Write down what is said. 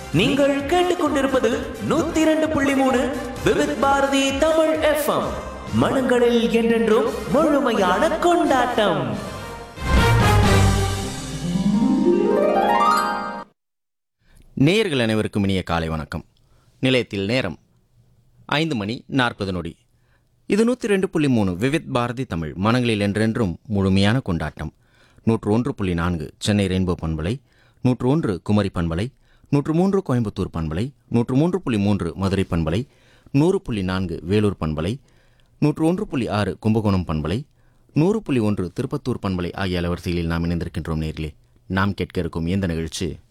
நீங்கள் கேட்டுக்கொண்டிருப்பது நூத்தி இரண்டு புள்ளி மூணு விவித் பாரதி தமிழ் எஃப்எம் மனங்களில் என்றென்றும் முழுமையான கொண்டாட்டம் நேயர்கள் அனைவருக்கும் இனிய காலை வணக்கம் நிலையத்தில் நேரம் ஐந்து மணி நாற்பது நொடி இது நூற்றி ரெண்டு புள்ளி மூணு விவித் பாரதி தமிழ் மனங்களில் என்றென்றும் முழுமையான கொண்டாட்டம் நூற்று ஒன்று புள்ளி நான்கு சென்னை ரெயின்போ பண்பலை நூற்று ஒன்று குமரி பண்பலை நூற்று மூன்று கோயம்புத்தூர் பண்பலை நூற்று மூன்று புள்ளி மூன்று மதுரை பண்பலை நூறு புள்ளி நான்கு வேலூர் பண்பலை நூற்று ஒன்று புள்ளி ஆறு கும்பகோணம் பண்பலை நூறு புள்ளி ஒன்று திருப்பத்தூர் பண்பலை ஆகிய அலவரிசைகளில் நாம் இணைந்திருக்கின்றோம் நேரிலே நாம் கேட்க இருக்கும் இந்த நிகழ்ச்சி